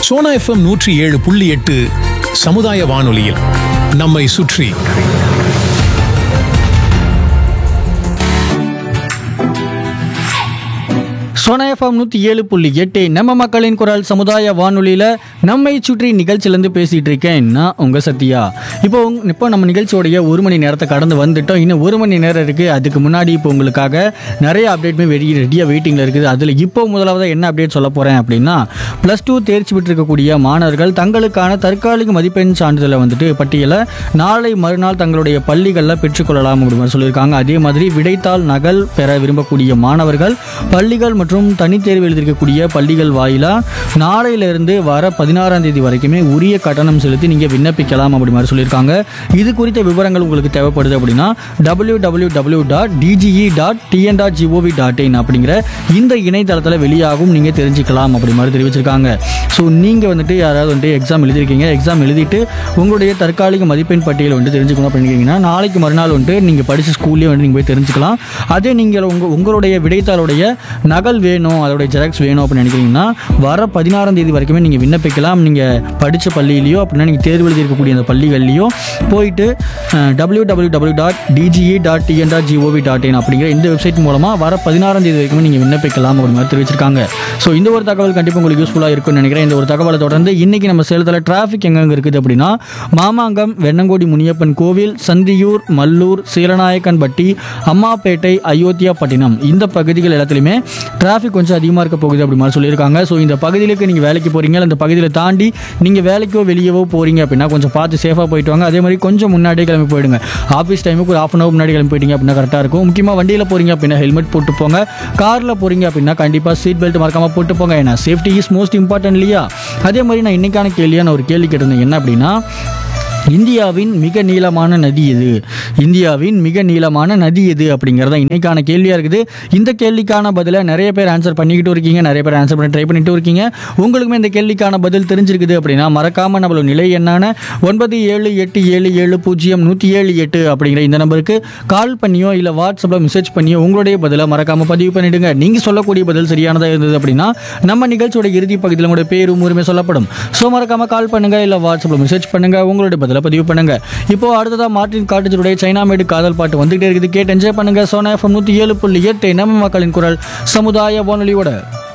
Sona FM நூற்றி ஏழு புள்ளி எட்டு சமுதாய வானொலியில் நம்மை சுற்றி சோனா எஃப்எம் நூற்றி ஏழு புள்ளி எட்டு நம்ம மக்களின் குரல் சமுதாய வானொலியில் நம்மை சுற்றி நிகழ்ச்சியிலேருந்து பேசிகிட்டு இருக்கேன் நான் உங்கள் சத்யா இப்போ உங்க- இப்போ நம்ம நிகழ்ச்சியோடைய ஒரு மணி நேரத்தை கடந்து வந்துட்டோம் இன்னும் ஒரு மணி நேரம் இருக்குது அதுக்கு முன்னாடி இப்போ உங்களுக்காக நிறைய அப்டேட்மே வெடி ரெடியாக வெயிட்டிங்கில் இருக்குது அதில் இப்போ முதலாவது என்ன அப்டேட் சொல்ல போகிறேன் அப்படின்னா ப்ளஸ் டூ தேர்ச்சி பெற்றிருக்கக்கூடிய மாணவர்கள் தங்களுக்கான தற்காலிக மதிப்பெண் சான்றிதழை வந்துட்டு பட்டியலை நாளை மறுநாள் தங்களுடைய பள்ளிகளில் பெற்றுக்கொள்ளலாம் அப்படின்னு சொல்லியிருக்காங்க அதே மாதிரி விடைத்தாள் நகல் பெற விரும்பக்கூடிய மாணவர்கள் பள்ளிகள் மற்றும் தனித்தேர்வு எழுதியிருக்கக்கூடிய பள்ளிகள் வாயிலா நாளையிலிருந்து வர பதினாறாம் தேதி வரைக்குமே உரிய கட்டணம் செலுத்தி நீங்கள் விண்ணப்பிக்கலாம் அப்படி மாதிரி சொல்லியிருக்காங்க இது குறித்த விவரங்கள் உங்களுக்கு தேவைப்படுது அப்படின்னா W W W dot DGE dot TN dot GOV dot in அப்படிங்கிற இந்த இணையதளத்தில் வெளியாகும் நீங்கள் தெரிஞ்சுக்கலாம் அப்படி மாதிரி தெரிவிச்சிருக்காங்க ஸோ நீங்கள் வந்துட்டு யாராவது வந்துட்டு எக்ஸாம் எழுதிருக்கீங்க எக்ஸாம் எழுதிட்டு உங்களுடைய தற்காலிக மதிப்பெண் பட்டியலை வந்து தெரிஞ்சுக்கணும் அப்படிங்கிறீங்கன்னா நாளைக்கு மறுநாள் வந்துட்டு நீங்கள் படித்த ஸ்கூல்லேயே வந்து நீங்கள் போய் தெரிஞ்சுக்கலாம் அதே நீங்கள் உங்கள் உங்களுடைய விடைத்தாளுடைய நகல் வேணும் அதோடைய ஜெராக்ஸ் வேணும் அப்படின்னு நினைக்கிறீங்கன்னா வர பதினாறாம் தேதி வரைக்குமே நீங்கள் விண்ணப்பிக்கலாம் நீங்கள் படித்த பள்ளியிலையோ அப்படின்னா நீங்கள் தேர்வு எழுதியிருக்கக்கூடிய அந்த பள்ளிகள்லையோ போயிட்டு W W W dot DGE dot TN dot GOV dot in அப்படிங்கிற இந்த வெப்சைட் மூலமாக வர பதினாறாம் தேதி வரைக்குமே நீங்கள் விண்ணப்பிக்கலாம் அப்படி மாதிரி தெரிவிச்சிருக்காங்க ஸோ இந்த ஒரு தகவல் கண்டிப்பாக உங்களுக்கு யூஸ்ஃபுல்லாக இருக்கும்னு நினைக்கிறேன் இந்த ஒரு தகவலை தொடர்ந்து இன்னைக்கு நம்ம சேலத்தில் டிராஃபிக் எங்கெங்க இருக்குது அப்படின்னா மாமாங்கம் வெண்ணங்கோடி முனியப்பன் கோவில் சந்தியூர் மல்லூர் சீலநாயக்கன்பட்டி அம்மாப்பேட்டை அயோத்தியாப்பட்டினம் இந்த பகுதிகள் எல்லாத்துலேயுமே டிராஃபிக் கொஞ்சம் அதிகமாக இருக்க போகுது அப்படி மாதிரி சொல்லியிருக்காங்க ஸோ இந்த பகுதியிலுக்கு நீங்கள் வேலைக்கு போகிறீங்க அந்த பகுதியில் தாண்டி நீங்கள் வேலைக்கோ வெளியவோ போகிறீங்க அப்படின்னா கொஞ்சம் பார்த்து சேஃபாக போயிட்டு வாங்க அதே மாதிரி கொஞ்சம் முன்னாடியே கிளம்பி போயிடுங்க ஆஃபீஸ் டைமுக்கு ஒரு ஆஃப் அன் ஹவர் முன்னாடி கிளம்பி போயிட்டீங்க அப்படின்னா கரெக்டாக இருக்கும் முக்கியமாக வண்டியில் போகிறீங்க அப்படின்னா ஹெல்மெட் போட்டு போங்க காரில் போகிறீங்க அப்படின்னா கண்டிப்பாக சீட் பெல்ட் மறக்காமல் போட்டு போங்க ஏன்னா சேஃப்டி இஸ் மோஸ்ட் இம்பார்ட்டன்ட் இல்லையா அதே மாதிரி நான் இன்னைக்கான கேள்வியாக நான் ஒரு கேள்வி கேட்டிருந்தேன் என்ன அப்படின்னா இந்தியாவின் மிக நீளமான நதி எது இந்தியாவின் மிக நீளமான நதி எது அப்படிங்கிறத இன்னைக்கான கேள்வியாக இருக்குது இந்த கேள்விக்கான பதிலை நிறைய பேர் ஆன்சர் பண்ணிக்கிட்டு இருக்கீங்க நிறைய பேர் ஆன்சர் பண்ணி ட்ரை பண்ணிட்டு இருக்கீங்க உங்களுக்குமே இந்த கேள்விக்கான பதில் தெரிஞ்சிருக்குது அப்படின்னா மறக்காம நம்மளோட நிலை என்னான ஒன்பது ஏழு எட்டு ஏழு ஏழு பூஜ்ஜியம் நூற்றி ஏழு எட்டு அப்படிங்கிற இந்த நம்பருக்கு கால் பண்ணியோ இல்லை வாட்ஸ்அப்பில் மெசேஜ் பண்ணியோ உங்களுடைய பதிலை மறக்காம பதிவு பண்ணிடுங்க நீங்கள் சொல்லக்கூடிய பதில் சரியானதாக இருந்தது அப்படின்னா நம்ம நிகழ்ச்சியோட இறுதி பகுதியில் உங்களுடைய பேரும் உரிமை சொல்லப்படும் ஸோ மறக்காம கால் பண்ணுங்க இல்லை வாட்ஸ்அப்பில் மெசேஜ் பண்ணுங்க உங்களுடைய பதிலை பதிவு பண்ணுங்க இப்போ அடுத்ததா மார்டின் காட்டேஜருடைய சைனா மேடு காதல் பாட்டு வந்துகிட்டே இருக்குது கேட்டு என்ஜாய் பண்ணுங்க சோனா எஃப்எம் நூற்றி ஏழு புள்ளி எட்டு நம்ம மக்களின் குரல் சமுதாய வானொலியோட